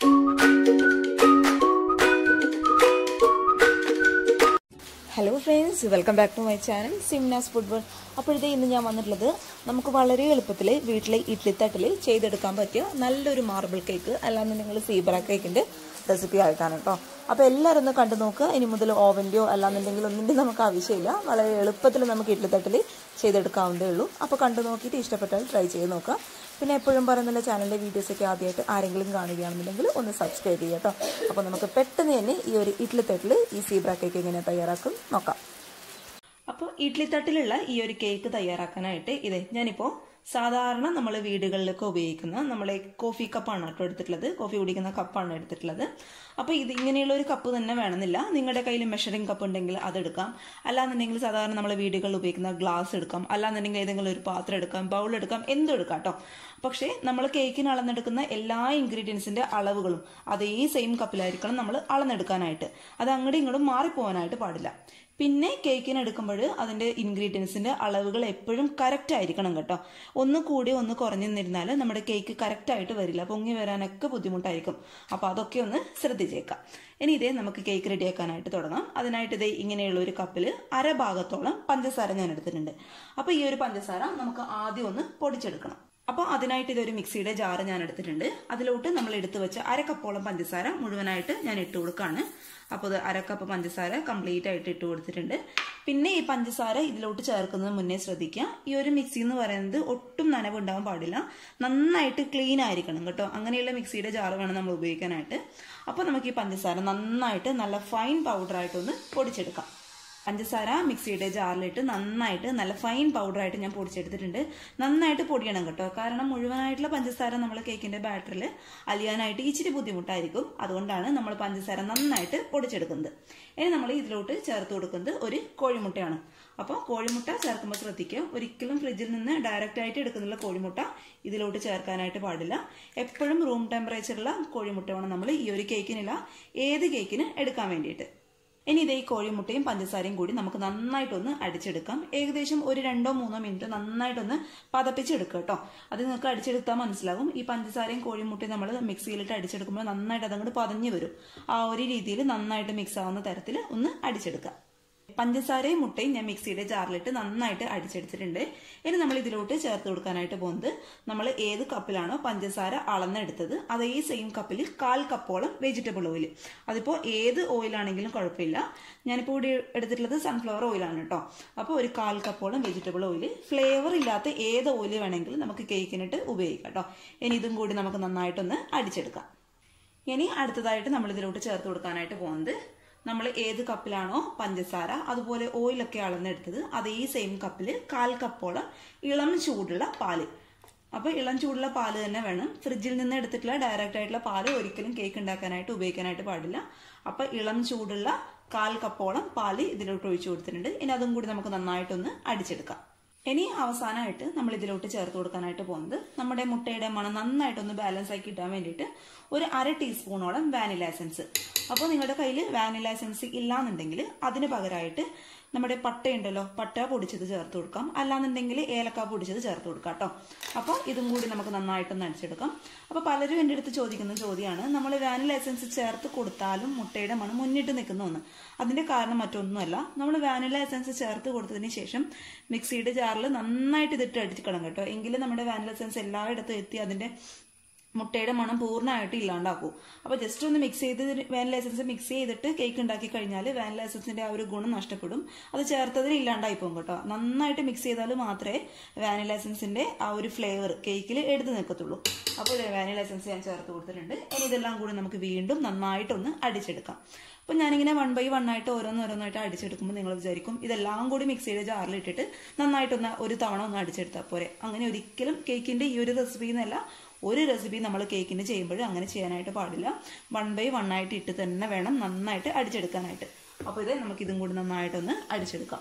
Hello friends welcome back to my channel Simnas football അപ്പോഴത്തെ ഇന്ന് ഞാൻ വന്നിട്ടുള്ളത് നമുക്ക് വളരെ എളുപ്പത്തിൽ വീട്ടിലെ ഇഡ്ലിത്തട്ടിൽ ചെയ്തെടുക്കാൻ പറ്റിയ നല്ലൊരു മാർബിൾ കേക്ക് അല്ലാന്നുണ്ടെങ്കിൽ സീബ്ര കേക്കിൻ്റെ റെസിപ്പി ആയിട്ടാണ് കേട്ടോ അപ്പോൾ എല്ലാവരും ഒന്ന് കണ്ടു നോക്കുക ഇനി മുതൽ ഓവൻ്റെയോ അല്ലാന്നുണ്ടെങ്കിൽ ഒന്നിൻ്റെ നമുക്ക് ആവശ്യമില്ല വളരെ എളുപ്പത്തിൽ നമുക്ക് ഇഡ്ലിത്തട്ടിൽ ചെയ്തെടുക്കാവുന്നതേ ഉള്ളൂ അപ്പോൾ കണ്ടു നോക്കിയിട്ട് ഇഷ്ടപ്പെട്ടാൽ ട്രൈ ചെയ്ത് നോക്കുക പിന്നെ എപ്പോഴും പറയുന്നില്ല ചാനലിലെ വീഡിയോസൊക്കെ ആദ്യമായിട്ട് ആരെങ്കിലും കാണുകയാണെന്നുണ്ടെങ്കിൽ ഒന്ന് സബ്സ്ക്രൈബ് ചെയ്യുക കേട്ടോ അപ്പോൾ നമുക്ക് പെട്ടെന്ന് തന്നെ ഈ ഒരു ഇഡ്ലിത്തട്ടിൽ ഈ സീബ്ര കേക്ക് എങ്ങനെ തയ്യാറാക്കും നോക്കാം അപ്പോൾ ഇഡ്ലിത്തട്ടിലുള്ള ഈ ഒരു കേക്ക് തയ്യാറാക്കാനായിട്ട് ഇതേ ഞാനിപ്പോൾ സാധാരണ നമ്മൾ വീടുകളിലൊക്കെ ഉപയോഗിക്കുന്ന നമ്മളെ കോഫി കപ്പാണ് കേട്ടോ എടുത്തിട്ടുള്ളത് കോഫി കുടിക്കുന്ന കപ്പാണ് എടുത്തിട്ടുള്ളത് അപ്പോൾ ഇത് ഇങ്ങനെയുള്ള ഒരു കപ്പ് തന്നെ വേണമെന്നില്ല നിങ്ങളുടെ കയ്യിൽ മെഷറിംഗ് കപ്പ് ഉണ്ടെങ്കിൽ അതെടുക്കാം അല്ലാന്നുണ്ടെങ്കിൽ സാധാരണ നമ്മൾ വീടുകളിൽ ഉപയോഗിക്കുന്ന ഗ്ലാസ് എടുക്കാം അല്ലാന്നുണ്ടെങ്കിൽ ഏതെങ്കിലും ഒരു പാത്രം എടുക്കാം ബൗൾ എടുക്കാം എന്തും എടുക്കാം കേട്ടോ പക്ഷേ നമ്മൾ കേക്കിന് അളന്നെടുക്കുന്ന എല്ലാ ഇൻഗ്രീഡിയൻസിന്റെ അളവുകളും അതേ സെയിം കപ്പിലായിരിക്കണം നമ്മൾ അളന്നെടുക്കാനായിട്ട് അത് അങ്ങോട്ടും ഇങ്ങോട്ടും മാറിപ്പോകാനായിട്ട് പാടില്ല പിന്നെ കേക്കിന് എടുക്കുമ്പോൾ അതിന്റെ ഇൻഗ്രീഡിയൻസിന്റെ അളവുകൾ എപ്പോഴും കറക്റ്റ് ആയിരിക്കണം കേട്ടോ ഒന്ന് കൂടി ഒന്ന് കുറഞ്ഞു നിന്നിരുന്നാൽ നമ്മുടെ കേക്ക് കറക്റ്റ് ആയിട്ട് വരില്ല പൊങ്ങി വരാനൊക്കെ ബുദ്ധിമുട്ടായിരിക്കും അപ്പോൾ അതൊക്കെ ഒന്ന് ശ്രദ്ധിച്ചേക്കാം ഇനി ഇതേ നമുക്ക് കേക്ക് റെഡിയാക്കാനായിട്ട് തുടങ്ങാം അതിനായിട്ട് ഇതേ ഇങ്ങനെയുള്ള ഒരു കപ്പിൽ അര ഭാഗത്തോളം പഞ്ചസാര ഞാൻ എടുത്തിട്ടുണ്ട് അപ്പോൾ ഈ ഒരു പഞ്ചസാര നമുക്ക് ആദ്യം ഒന്ന് പൊടിച്ചെടുക്കണം അപ്പോൾ അതിനായിട്ട് ഇതൊരു മിക്സിയുടെ ജാറ് ഞാൻ എടുത്തിട്ടുണ്ട് അതിലോട്ട് നമ്മൾ എടുത്തു വെച്ച അരക്കപ്പോളം പഞ്ചസാര മുഴുവനായിട്ട് ഞാൻ ഇട്ട് കൊടുക്കുകയാണ് അപ്പോൾ ഇത് അരക്കപ്പ് പഞ്ചസാര കംപ്ലീറ്റ് ആയിട്ട് ഇട്ട് കൊടുത്തിട്ടുണ്ട് പിന്നെ ഈ പഞ്ചസാര ഇതിലോട്ട് ചേർക്കുന്നത് മുന്നേ ശ്രദ്ധിക്കുക ഈ ഒരു മിക്സി എന്ന് പറയുന്നത് ഒട്ടും നനവ് ഉണ്ടാവാൻ പാടില്ല നന്നായിട്ട് ക്ലീൻ ആയിരിക്കണം കേട്ടോ അങ്ങനെയുള്ള മിക്സിയുടെ ജാറ് വേണം നമ്മൾ ഉപയോഗിക്കാനായിട്ട് അപ്പോൾ നമുക്ക് ഈ പഞ്ചസാര നന്നായിട്ട് നല്ല ഫൈൻ പൗഡറായിട്ടൊന്ന് പൊടിച്ചെടുക്കാം പഞ്ചസാര മിക്സിയുടെ ജാറിലിട്ട് നന്നായിട്ട് നല്ല ഫൈൻ പൗഡറായിട്ട് ഞാൻ പൊടിച്ചെടുത്തിട്ടുണ്ട് നന്നായിട്ട് പൊടിയണം കേട്ടോ കാരണം മുഴുവനായിട്ടുള്ള പഞ്ചസാര നമ്മൾ കേക്കിന്റെ ബാറ്ററിൽ അലിയാനായിട്ട് ഇച്ചിരി ബുദ്ധിമുട്ടായിരിക്കും അതുകൊണ്ടാണ് നമ്മൾ പഞ്ചസാര നന്നായിട്ട് പൊടിച്ചെടുക്കുന്നത് ഇനി നമ്മൾ ഇതിലോട്ട് ചേർത്ത് കൊടുക്കുന്നത് ഒരു കോഴിമുട്ടയാണ് അപ്പോൾ കോഴിമുട്ട ചേർക്കുമ്പോൾ ശ്രദ്ധിക്കുക ഒരിക്കലും ഫ്രിഡ്ജിൽ നിന്ന് ഡയറക്റ്റ് ആയിട്ട് എടുക്കുന്നുള്ള കോഴിമുട്ട ഇതിലോട്ട് ചേർക്കാനായിട്ട് പാടില്ല എപ്പോഴും റൂം ടെമ്പറേച്ചറുള്ള കോഴിമുട്ട വേണം നമ്മൾ ഈ ഒരു കേക്കിനില്ല ഏത് കേക്കിന് എടുക്കാൻ വേണ്ടിയിട്ട് ഇനി ഇതേ കോഴിമുട്ടയും പഞ്ചസാരയും കൂടി നമുക്ക് നന്നായിട്ടൊന്ന് അടിച്ചെടുക്കാം ഏകദേശം ഒരു രണ്ടോ മൂന്നോ മിനിറ്റ് നന്നായിട്ടൊന്ന് പതപ്പിച്ചെടുക്കുക കേട്ടോ അത് നിങ്ങൾക്ക് അടിച്ചെടുത്താൽ മനസ്സിലാകും ഈ പഞ്ചസാരയും കോഴിമുട്ടയും നമ്മൾ മിക്സിയിലിട്ട് അടിച്ചെടുക്കുമ്പോൾ നന്നായിട്ട് അതങ്ങോട്ട് പതഞ്ഞു വരും ആ ഒരു രീതിയിൽ നന്നായിട്ട് മിക്സ് ആവുന്ന തരത്തിൽ ഒന്ന് അടിച്ചെടുക്കാം പഞ്ചസാരയും മുട്ടയും ഞാൻ മിക്സിയുടെ ജാറിലിട്ട് നന്നായിട്ട് അടിച്ചെടുത്തിട്ടുണ്ട് ഇനി നമ്മൾ ഇതിലോട്ട് ചേർത്ത് കൊടുക്കാനായിട്ട് പോകുന്നത് നമ്മൾ ഏത് കപ്പിലാണോ പഞ്ചസാര അളന്നെടുത്തത് അതേ സെയിം കപ്പിൽ കാൽ കപ്പോളം വെജിറ്റബിൾ ഓയിൽ അതിപ്പോൾ ഏത് ഓയിലാണെങ്കിലും കുഴപ്പമില്ല ഞാനിപ്പോൾ ഇവിടെ എടുത്തിട്ടുള്ളത് സൺഫ്ലവർ ഓയിലാണ് കേട്ടോ അപ്പോൾ ഒരു കാൽ കപ്പോളം വെജിറ്റബിൾ ഓയിൽ ഫ്ലേവർ ഇല്ലാത്ത ഏത് ഓയിൽ വേണമെങ്കിലും നമുക്ക് കേക്കിനിട്ട് ഉപയോഗിക്കാം കേട്ടോ ഇനി ഇതും കൂടി നമുക്ക് നന്നായിട്ടൊന്ന് അടിച്ചെടുക്കാം ഇനി അടുത്തതായിട്ട് നമ്മൾ ഇതിലോട്ട് ചേർത്ത് കൊടുക്കാനായിട്ട് പോകുന്നത് നമ്മൾ ഏത് കപ്പിലാണോ പഞ്ചസാര അതുപോലെ ഓയിലൊക്കെ അളന്നെടുത്തത് അതേ സെയിം കപ്പിൽ കാൽ കപ്പോളം ഇളം ചൂടുള്ള പാല് അപ്പോൾ ഇളം ചൂടുള്ള പാല് തന്നെ വേണം ഫ്രിഡ്ജിൽ നിന്ന് എടുത്തിട്ടുള്ള ഡയറക്റ്റ് ആയിട്ടുള്ള പാല് ഒരിക്കലും കേക്ക് ഉണ്ടാക്കാനായിട്ട് ഉപയോഗിക്കാനായിട്ട് പാടില്ല അപ്പോൾ ഇളം ചൂടുള്ള കാൽ കപ്പോളം പാല് ഇതിലോട്ട് ഒഴിച്ചു കൊടുത്തിട്ടുണ്ട് ഇനി അതും കൂടി നമുക്ക് നന്നായിട്ടൊന്ന് അടിച്ചെടുക്കാം ഇനി അവസാനമായിട്ട് നമ്മൾ ഇതിലോട്ട് ചേർത്ത് കൊടുക്കാനായിട്ട് പോകുന്നത് നമ്മുടെ മുട്ടയുടെ മണം നന്നായിട്ടൊന്ന് ബാലൻസ് ആക്കി കിട്ടാൻ വേണ്ടിയിട്ട് ഒരു അര ടീസ്പൂണോളം വാനില എസൻസ് അപ്പോൾ നിങ്ങളുടെ കയ്യിൽ വാനില എസൻസ് ഇല്ലാന്നുണ്ടെങ്കിൽ അതിന് പകരമായിട്ട് നമ്മുടെ പട്ടയുണ്ടല്ലോ പട്ട പൊടിച്ചത് ചേർത്ത് കൊടുക്കാം അല്ലാന്നുണ്ടെങ്കിൽ ഏലക്ക പൊടിച്ചത് ചേർത്ത് കൊടുക്കാം കേട്ടോ അപ്പോൾ ഇതും കൂടി നമുക്ക് നന്നായിട്ടൊന്ന് അടിച്ചെടുക്കാം അപ്പോൾ പലരും എൻ്റെ അടുത്ത് ചോദിക്കുന്ന ചോദ്യമാണ് നമ്മൾ വാനില എസൻസ് ചേർത്ത് കൊടുത്താലും മുട്ടയുടെ മണം മുന്നിട്ട് നിൽക്കുന്ന ഒന്ന് അതിന്റെ കാരണം മറ്റൊന്നുമല്ല നമ്മൾ വാനില എസൻസ് ചേർത്ത് കൊടുത്തതിന് ശേഷം മിക്സിയുടെ ജാറിൽ നന്നായിട്ട് ഇതിട്ട് അടിച്ചിക്കണം കേട്ടോ എങ്കിലും നമ്മുടെ വാനില എസൻസ് എല്ലായിടത്തും എത്തി അതിന്റെ മുട്ടയുടെ മണം പൂർണ്ണമായിട്ട് ഇല്ലാണ്ടാക്കും അപ്പോൾ ജസ്റ്റ് ഒന്ന് മിക്സ് ചെയ്ത് വാനില എസൻസ് മിക്സ് ചെയ്തിട്ട് കേക്ക് ഉണ്ടാക്കി കഴിഞ്ഞാൽ വാനില എസൻസിന്റെ ആ ഒരു ഗുണം നഷ്ടപ്പെടും അത് ചേർത്തതിന് ഇല്ലാണ്ടായി പോകും കേട്ടോ നന്നായിട്ട് മിക്സ് ചെയ്താൽ മാത്രമേ വാനില എസൻസിന്റെ ആ ഒരു ഫ്ലേവർ കേക്കിൽ എടുത്ത് നിൽക്കത്തുള്ളൂ അപ്പോൾ വാനില എസൻസ് ഞാൻ ചേർത്ത് കൊടുത്തിട്ടുണ്ട് ഇനി ഇതെല്ലാം കൂടി നമുക്ക് വീണ്ടും നന്നായിട്ടൊന്ന് അടിച്ചെടുക്കാം അപ്പം ഞാനിങ്ങനെ വൺ ബൈ വൺ ആയിട്ട് ഓരോന്നോരോന്നായിട്ട് അടിച്ചെടുക്കുമ്പോൾ നിങ്ങൾ വിചാരിക്കും ഇതെല്ലാം കൂടി മിക്സിയുടെ ജാറിൽ ഇട്ടിട്ട് നന്നായിട്ടൊന്ന് ഒരു തവണ ഒന്ന് അടിച്ചെടുത്താൽ പോരെ അങ്ങനെ ഒരിക്കലും കേക്കിന്റെ ഈ ഒരു റെസിപ്പി എന്നല്ല ഒരു റെസിപ്പി നമ്മൾ കേക്കിന് ചെയ്യുമ്പോൾ അങ്ങനെ ചെയ്യാനായിട്ട് പാടില്ല വൺ ബൈ വൺ ആയിട്ട് ഇട്ട് തന്നെ വേണം നന്നായിട്ട് അടിച്ചെടുക്കാനായിട്ട് അപ്പോൾ ഇത് നമുക്ക് ഇതും കൂടി നന്നായിട്ടൊന്ന് അടിച്ചെടുക്കാം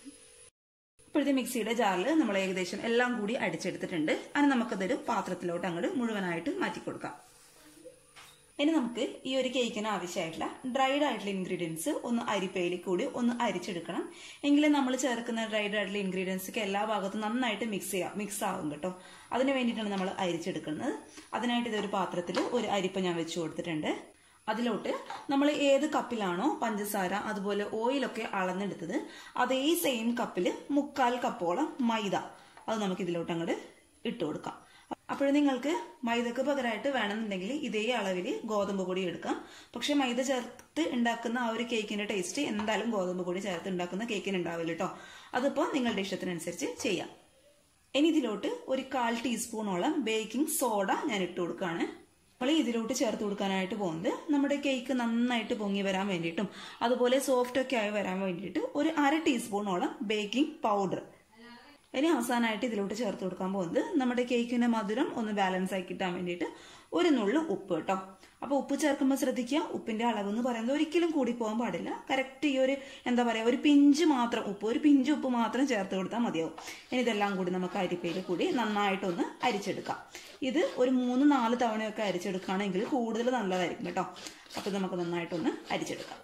ഇപ്പോഴത്തെ മിക്സിയുടെ ജാറിൽ നമ്മൾ ഏകദേശം എല്ലാം കൂടി അടിച്ചെടുത്തിട്ടുണ്ട് അത് നമുക്കതൊരു പാത്രത്തിലോട്ട് അങ്ങോട്ട് മുഴുവനായിട്ട് മാറ്റി കൊടുക്കാം ഇനി നമുക്ക് ഈ ഒരു കേക്കിന് ആവശ്യമായിട്ടുള്ള ഡ്രൈഡ് ആയിട്ടുള്ള ഇൻഗ്രീഡിയൻസ് ഒന്ന് അരിപ്പയിൽ കൂടി ഒന്ന് അരിച്ചെടുക്കണം എങ്കിലും നമ്മൾ ചേർക്കുന്ന ഡ്രൈഡ് ആയിട്ടുള്ള ഇൻഗ്രീഡിയൻസ് എല്ലാ ഭാഗത്തും നന്നായിട്ട് മിക്സ് ചെയ്യാം മിക്സ് ആവും കേട്ടോ അതിന് വേണ്ടിയിട്ടാണ് നമ്മൾ അരിച്ചെടുക്കുന്നത് അതിനായിട്ട് ഇതൊരു പാത്രത്തിൽ ഒരു അരിപ്പ ഞാൻ വെച്ചു കൊടുത്തിട്ടുണ്ട് അതിലോട്ട് നമ്മൾ ഏത് കപ്പിലാണോ പഞ്ചസാര അതുപോലെ ഓയിലൊക്കെ അളന്നെടുത്തത് അതേ സെയിം കപ്പിൽ മുക്കാൽ കപ്പോളം മൈദ അത് നമുക്ക് ഇതിലോട്ട് അങ്ങോട്ട് ഇട്ട് കൊടുക്കാം അപ്പോൾ നിങ്ങൾക്ക് മൈദക്ക് പകരമായിട്ട് വേണമെന്നുണ്ടെങ്കിൽ ഇതേ അളവിൽ ഗോതമ്പ് പൊടി എടുക്കാം പക്ഷെ മൈദ ചേർത്ത് ഉണ്ടാക്കുന്ന ആ ഒരു കേക്കിന്റെ ടേസ്റ്റ് എന്തായാലും ഗോതമ്പ് പൊടി ചേർത്ത് ഉണ്ടാക്കുന്ന കേക്കിന് ഉണ്ടാവില്ല കേട്ടോ അതിപ്പോൾ നിങ്ങളുടെ ഇഷ്ടത്തിനനുസരിച്ച് ചെയ്യാം ഇനി ഇതിലോട്ട് ഒരു കാൽ ടീസ്പൂണോളം ബേക്കിംഗ് സോഡ ഞാൻ ഇട്ട് കൊടുക്കുകയാണ് നമ്മൾ ഇതിലോട്ട് ചേർത്ത് കൊടുക്കാനായിട്ട് പോകുന്നത് നമ്മുടെ കേക്ക് നന്നായിട്ട് പൊങ്ങി വരാൻ വേണ്ടിയിട്ടും അതുപോലെ സോഫ്റ്റ് ഒക്കെ ആയി വരാൻ വേണ്ടിയിട്ട് ഒരു അര ടീസ്പൂണോളം ബേക്കിംഗ് പൗഡർ ഇനി അവസാനമായിട്ട് ഇതിലോട്ട് ചേർത്ത് കൊടുക്കാൻ പോകുന്നത് നമ്മുടെ കേക്കിന്റെ മധുരം ഒന്ന് ബാലൻസ് ആക്കി കിട്ടാൻ വേണ്ടിയിട്ട് ഒരു നുള്ളു ഉപ്പ് കേട്ടോ അപ്പൊ ഉപ്പ് ചേർക്കുമ്പോൾ ശ്രദ്ധിക്കുക ഉപ്പിന്റെ അളവ് എന്ന് പറയുന്നത് ഒരിക്കലും കൂടി പോകാൻ പാടില്ല കറക്റ്റ് ഈ ഒരു എന്താ പറയാ ഒരു പിഞ്ച് മാത്രം ഉപ്പ് ഒരു പിഞ്ച് ഉപ്പ് മാത്രം ചേർത്ത് കൊടുത്താൽ മതിയാവും ഇനി ഇതെല്ലാം കൂടി നമുക്ക് അരിപ്പയിൽ കൂടി നന്നായിട്ടൊന്ന് അരിച്ചെടുക്കാം ഇത് ഒരു മൂന്ന് നാല് തവണയൊക്കെ അരിച്ചെടുക്കുകയാണെങ്കിൽ കൂടുതൽ നല്ലതായിരിക്കും കേട്ടോ അപ്പൊ നമുക്ക് നന്നായിട്ടൊന്ന് അരിച്ചെടുക്കാം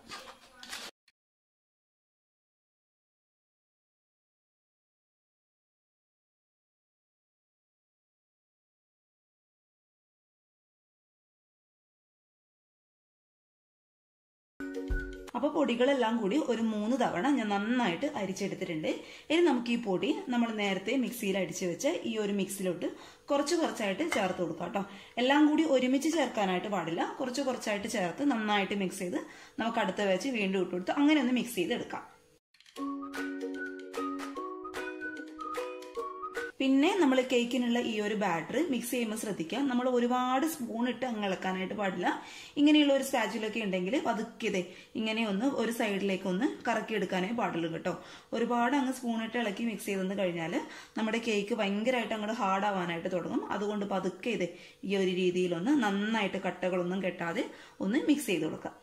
അപ്പൊ പൊടികളെല്ലാം കൂടി ഒരു മൂന്ന് തവണ ഞാൻ നന്നായിട്ട് അരിച്ചെടുത്തിട്ടുണ്ട് ഇനി നമുക്ക് ഈ പൊടി നമ്മൾ നേരത്തെ മിക്സിയിൽ അടിച്ചു വെച്ച ഈ ഒരു മിക്സിലോട്ട് കുറച്ച് കുറച്ചായിട്ട് ചേർത്ത് കൊടുക്കാം കേട്ടോ എല്ലാം കൂടി ഒരുമിച്ച് ചേർക്കാനായിട്ട് പാടില്ല കുറച്ച് കുറച്ചായിട്ട് ചേർത്ത് നന്നായിട്ട് മിക്സ് ചെയ്ത് നമുക്ക് അടുത്ത വെച്ച് വീണ്ടും ഇട്ട് കൊടുത്ത് അങ്ങനെ ഒന്ന് മിക്സ് ചെയ്ത് എടുക്കാം പിന്നെ നമ്മൾ കേക്കിനുള്ള ഈ ഒരു ബാറ്റർ മിക്സ് ചെയ്യുമ്പോൾ ശ്രദ്ധിക്കുക നമ്മൾ ഒരുപാട് സ്പൂൺ ഇട്ട് അങ്ങ് ഇളക്കാനായിട്ട് പാടില്ല ഇങ്ങനെയുള്ള ഒരു സ്പാച്ചുലൊക്കെ ഉണ്ടെങ്കിൽ പതുക്കിയതേ ഇങ്ങനെ ഒന്ന് ഒരു സൈഡിലേക്ക് ഒന്ന് കറക്കി എടുക്കാനേ പാടുള്ളൂ കേട്ടോ ഒരുപാട് അങ്ങ് സ്പൂൺ ഇട്ട് ഇളക്കി മിക്സ് ചെയ്തെന്ന് കഴിഞ്ഞാൽ നമ്മുടെ കേക്ക് ഭയങ്കരമായിട്ട് അങ്ങോട്ട് ഹാർഡ് ആവാനായിട്ട് തുടങ്ങും അതുകൊണ്ട് പതുക്കെ ഇതേ ഈ ഒരു രീതിയിലൊന്ന് നന്നായിട്ട് കട്ടകളൊന്നും കെട്ടാതെ ഒന്ന് മിക്സ് ചെയ്ത് കൊടുക്കാം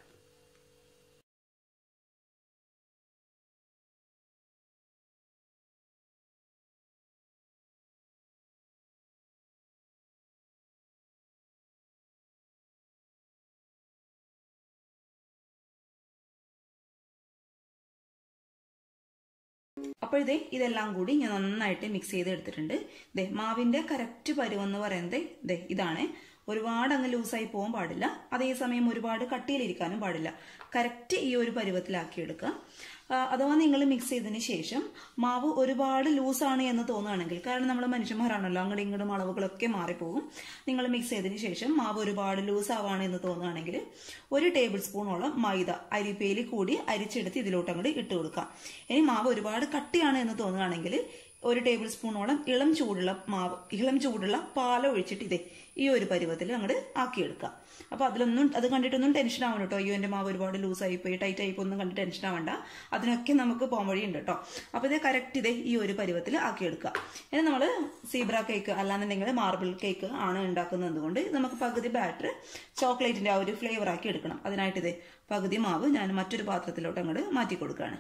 അപ്പോഴതേ ഇതെല്ലാം കൂടി ഞാൻ നന്നായിട്ട് മിക്സ് ചെയ്ത് എടുത്തിട്ടുണ്ട് ദേ മാവിന്റെ കറക്റ്റ് പരുവെന്ന് പറയുന്നത് ദേ ഇതാണ് ഒരുപാട് അങ്ങ് ലൂസായി പോകാൻ പാടില്ല അതേസമയം ഒരുപാട് കട്ടിയിലിരിക്കാനും പാടില്ല കറക്റ്റ് ഈ ഒരു പരുവത്തിലാക്കി എടുക്കുക അഥവാ നിങ്ങൾ മിക്സ് ചെയ്തതിന് ശേഷം മാവ് ഒരുപാട് ലൂസാണ് എന്ന് തോന്നുകയാണെങ്കിൽ കാരണം നമ്മൾ മനുഷ്യന്മാരാണല്ലോ അങ്ങോട്ടും ഇങ്ങോട്ടും അളവുകളൊക്കെ മാറിപ്പോകും നിങ്ങൾ മിക്സ് ചെയ്തതിന് ശേഷം മാവ് ഒരുപാട് ലൂസ് ആവാണ് എന്ന് തോന്നുകയാണെങ്കിൽ ഒരു ടേബിൾ സ്പൂണോളം മൈദ അരിപ്പയിൽ കൂടി അരിച്ചെടുത്ത് ഇതിലോട്ട് അങ്ങോട്ട് ഇട്ട് കൊടുക്കാം ഇനി മാവ് ഒരുപാട് കട്ടിയാണ് എന്ന് തോന്നുകയാണെങ്കിൽ ഒരു ടേബിൾ സ്പൂണോളം ഇളം ചൂടുള്ള മാവ് ഇളം ചൂടുള്ള പാല ഒഴിച്ചിട്ട് ഇതേ ഈ ഒരു പരുവത്തിൽ അങ്ങോട്ട് ആക്കിയെടുക്കാം അപ്പൊ അതിലൊന്നും അത് കണ്ടിട്ടൊന്നും ടെൻഷൻ ആവണം കേട്ടോ അയ്യോ എന്റെ മാവ് ഒരുപാട് ലൂസ് ആയിപ്പോയി ടൈറ്റ് ആയിപ്പോ ഒന്നും കണ്ട് ടെൻഷൻ ആവണ്ട അതിനൊക്കെ നമുക്ക് പോകാൻ വഴിയുണ്ട് കേട്ടോ അപ്പൊ ഇത് കറക്റ്റ് ഇതേ ഈ ഒരു പരുവത്തിൽ ആക്കിയെടുക്കുക ഇനി നമ്മൾ സീബ്ര കേക്ക് അല്ലാന്നുണ്ടെങ്കിൽ മാർബിൾ കേക്ക് ആണ് ഉണ്ടാക്കുന്നത് കൊണ്ട് നമുക്ക് പകുതി ബാറ്റർ ചോക്ലേറ്റിന്റെ ആ ഒരു ഫ്ലേവർ ആക്കി എടുക്കണം അതിനായിട്ട് ഇതേ പകുതി മാവ് ഞാൻ മറ്റൊരു പാത്രത്തിലോട്ട് അങ്ങോട്ട് മാറ്റി കൊടുക്കുകയാണ്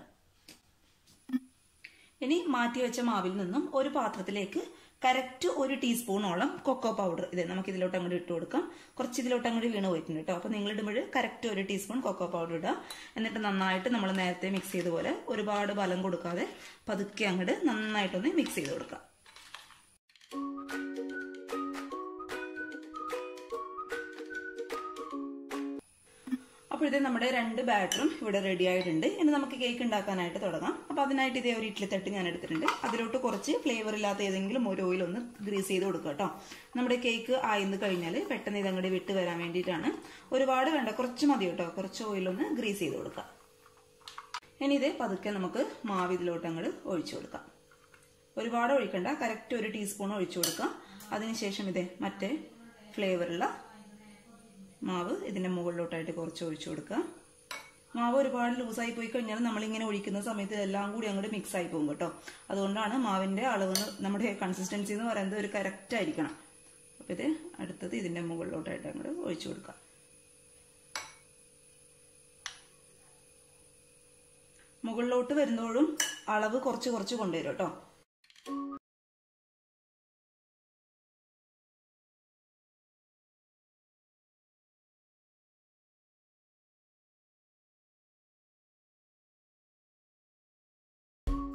ഇനി മാറ്റി വെച്ച മാവിൽ നിന്നും ഒരു പാത്രത്തിലേക്ക് കറക്റ്റ് ഒരു ടീസ്പൂണോളം കൊക്കോ പൗഡർ ഇത് നമുക്ക് ഇതിലോട്ട് അങ്ങോട്ട് ഇട്ട് കൊടുക്കാം കുറച്ച് ഇതിലോട്ട് അങ്ങോട്ട് വീണ് പോയിട്ടുണ്ട് കേട്ടോ അപ്പൊ നിങ്ങൾ ഇടുമ്പോൾ കറക്റ്റ് ഒരു ടീസ്പൂൺ കൊക്കോ പൗഡർ ഇടുക എന്നിട്ട് നന്നായിട്ട് നമ്മൾ നേരത്തെ മിക്സ് ചെയ്ത പോലെ ഒരുപാട് ബലം കൊടുക്കാതെ പതുക്കെ അങ്ങോട്ട് നന്നായിട്ടൊന്ന് മിക്സ് ചെയ്ത് കൊടുക്കാം അപ്പോഴത്തെ നമ്മുടെ രണ്ട് ബാറ്ററും ഇവിടെ റെഡി ആയിട്ടുണ്ട് ഇനി നമുക്ക് കേക്ക് ഉണ്ടാക്കാനായിട്ട് തുടങ്ങാം അപ്പൊ അതിനായിട്ട് ഇതേ ഒരു ഇഡ്ഡലി തട്ട് ഞാൻ എടുത്തിട്ടുണ്ട് അതിലോട്ട് കുറച്ച് ഫ്ലേവർ ഇല്ലാത്ത ഏതെങ്കിലും ഒരു ഓയിൽ ഒന്ന് ഗ്രീസ് ചെയ്ത് കൊടുക്കുക കേട്ടോ നമ്മുടെ കേക്ക് ആയിന്ന് കഴിഞ്ഞാൽ പെട്ടെന്ന് ഇതങ്ങോട്ട് വിട്ട് വരാൻ വേണ്ടിയിട്ടാണ് ഒരുപാട് വേണ്ട കുറച്ച് മതി കേട്ടോ കുറച്ച് ഓയിൽ ഒന്ന് ഗ്രീസ് ചെയ്ത് കൊടുക്കാം ഇനി ഇത് പതുക്കെ നമുക്ക് മാവ് ഇതിലോട്ട് അങ്ങോട്ട് ഒഴിച്ചു കൊടുക്കാം ഒരുപാട് ഒഴിക്കണ്ട കറക്റ്റ് ഒരു ടീസ്പൂൺ ഒഴിച്ചു കൊടുക്കാം അതിനുശേഷം ഇതേ മറ്റേ ഫ്ലേവറുള്ള മാവ് ഇതിന്റെ മുകളിലോട്ടായിട്ട് കുറച്ച് ഒഴിച്ചു കൊടുക്കുക മാവ് ഒരുപാട് ലൂസായി പോയി കഴിഞ്ഞാൽ നമ്മളിങ്ങനെ ഒഴിക്കുന്ന സമയത്ത് എല്ലാം കൂടി അങ്ങോട്ട് മിക്സ് ആയി പോകും കേട്ടോ അതുകൊണ്ടാണ് മാവിന്റെ അളവ് നമ്മുടെ കൺസിസ്റ്റൻസി എന്ന് പറയുന്നത് ഒരു കറക്റ്റ് ആയിരിക്കണം അപ്പൊ ഇത് അടുത്തത് ഇതിന്റെ മുകളിലോട്ടായിട്ട് അങ്ങോട്ട് ഒഴിച്ചു കൊടുക്കാം മുകളിലോട്ട് വരുന്നതോടും അളവ് കുറച്ച് കുറച്ച് കൊണ്ടുവരും കേട്ടോ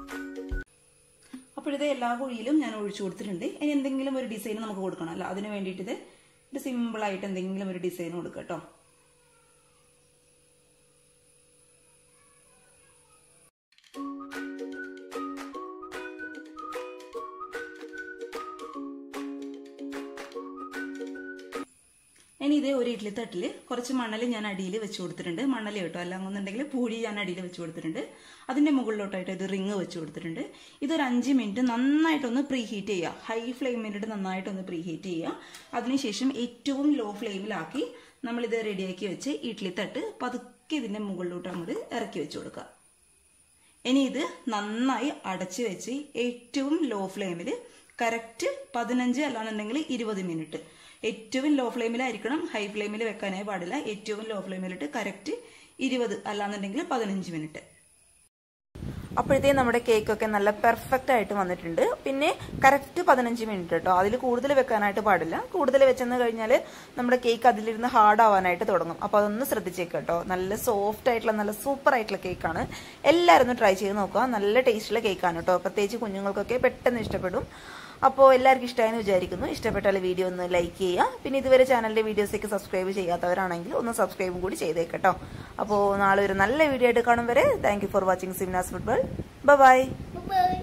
അപ്പോഴിത് എല്ലാ കുഴിയിലും ഞാൻ ഒഴിച്ചു കൊടുത്തിട്ടുണ്ട് ഇനി എന്തെങ്കിലും ഒരു ഡിസൈൻ നമുക്ക് കൊടുക്കണം അല്ല അതിന് വേണ്ടിയിട്ട് ഇത് ഒരു സിമ്പിളായിട്ട് എന്തെങ്കിലും ഒരു ഡിസൈൻ കൊടുക്കുക കേട്ടോ ഇനി ഇതേ ഒരു ഇഡ്ഡലി തട്ടിൽ കുറച്ച് മണൽ ഞാൻ അടിയിൽ വെച്ച് കൊടുത്തിട്ടുണ്ട് മണൽ കേട്ടോ അല്ലാന്നുണ്ടെങ്കിൽ പൂരി ഞാൻ അടിയിൽ വെച്ച് കൊടുത്തിട്ടുണ്ട് അതിന്റെ മുകളിലോട്ടായിട്ട് ഇത് റിങ് വെച്ച് കൊടുത്തിട്ടുണ്ട് ഇതൊരു അഞ്ച് മിനിറ്റ് നന്നായിട്ടൊന്ന് പ്രീ ഹീറ്റ് ചെയ്യുക ഹൈ ഫ്ലെയിമിലിട്ട് നന്നായിട്ടൊന്ന് പ്രീ ഹീറ്റ് ചെയ്യുക അതിനുശേഷം ഏറ്റവും ലോ ഫ്ലെയിമിലാക്കി നമ്മളിത് റെഡിയാക്കി വെച്ച് ഇഡ്ഡലി തട്ട് പതുക്കെ ഇതിന്റെ മുകളിലോട്ട് അങ്ങോട്ട് ഇറക്കി വെച്ച് കൊടുക്കുക ഇനി ഇത് നന്നായി അടച്ചു വെച്ച് ഏറ്റവും ലോ ഫ്ലെയിമിൽ കറക്റ്റ് പതിനഞ്ച് അല്ലാന്നുണ്ടെങ്കിൽ ഇരുപത് മിനിറ്റ് ഏറ്റവും ലോ ഫ്ലെയിമിലായിരിക്കണം ഹൈ ഫ്ലെയിമിൽ വെക്കാനേ പാടില്ല ഏറ്റവും ലോ ഫ്ലെയിമിലിട്ട് കറക്റ്റ് ഇരുപത് അല്ലാന്നുണ്ടെങ്കിൽ പതിനഞ്ച് മിനിറ്റ് അപ്പോഴത്തേ നമ്മുടെ കേക്കൊക്കെ നല്ല പെർഫെക്റ്റ് ആയിട്ട് വന്നിട്ടുണ്ട് പിന്നെ കറക്റ്റ് പതിനഞ്ച് മിനിറ്റ് കേട്ടോ അതിൽ കൂടുതൽ വെക്കാനായിട്ട് പാടില്ല കൂടുതൽ വെച്ചെന്ന് കഴിഞ്ഞാൽ നമ്മുടെ കേക്ക് അതിലിരുന്ന് ഹാർഡ് ആവാനായിട്ട് തുടങ്ങും അപ്പോൾ അതൊന്ന് ശ്രദ്ധിച്ചേക്ക് കേട്ടോ നല്ല സോഫ്റ്റ് ആയിട്ടുള്ള നല്ല സൂപ്പർ ആയിട്ടുള്ള കേക്കാണ് എല്ലാവരും ഒന്ന് ട്രൈ ചെയ്ത് നോക്കുക നല്ല ടേസ്റ്റുള്ള കേക്കാണ് കേട്ടോ പ്രത്യേകിച്ച് കുഞ്ഞുങ്ങൾക്കൊക്കെ പെട്ടെന്ന് ഇഷ്ടപ്പെടും അപ്പോൾ എല്ലാവർക്കും ഇഷ്ടമായെന്ന് വിചാരിക്കുന്നു ഇഷ്ടപ്പെട്ടാൽ വീഡിയോ ഒന്ന് ലൈക്ക് ചെയ്യുക പിന്നെ ഇതുവരെ ചാനലിന്റെ വീഡിയോസൊക്കെ സബ്സ്ക്രൈബ് ചെയ്യാത്തവരാണെങ്കിൽ ഒന്ന് സബ്സ്ക്രൈബും കൂടി ചെയ്തേക്കട്ടോ അപ്പോൾ നാളെ ഒരു നല്ല വീഡിയോ ആയിട്ട് കാണും വരെ thank you for watching Simnas football bye Bye.